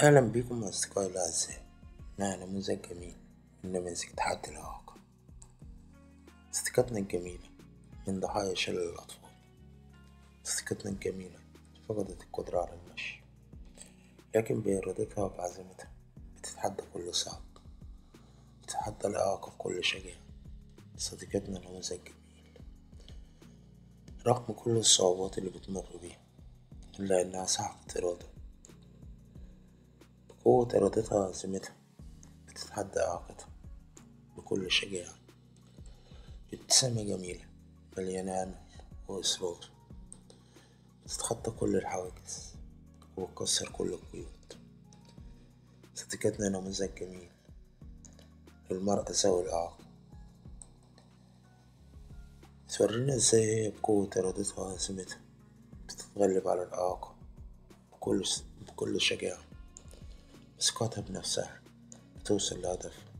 أهلا بكم أصدقائي الأعزاء مع نموذج جميل من نماذج تحدي الإعاقة صديقتنا الجميلة من ضحايا شلل الأطفال صديقتنا الجميلة فقدت القدرة على المشي لكن بإرادتها وبعزيمتها بتتحدى كل صعب بتتحدى الإعاقة بكل شجاعة صديقتنا نموذج جميل رغم كل الصعوبات اللي بتمر بيها إلا إنها صاحبة إرادة بقوة إرادتها وعزيمتها بتتحدى إعاقتها بكل شجاعة ابتسامة جميلة مليانة أمل وإصرار بتتخطى كل الحواجز وتكسر كل القيود صديقتنا نموذج جميل للمرأة ذوي الإعاقة تورينا ازاي هي بقوة إرادتها وعزيمتها بتتغلب على الإعاقة بكل بكل شجاعة بثقتها بنفسها بتوصل لهدفها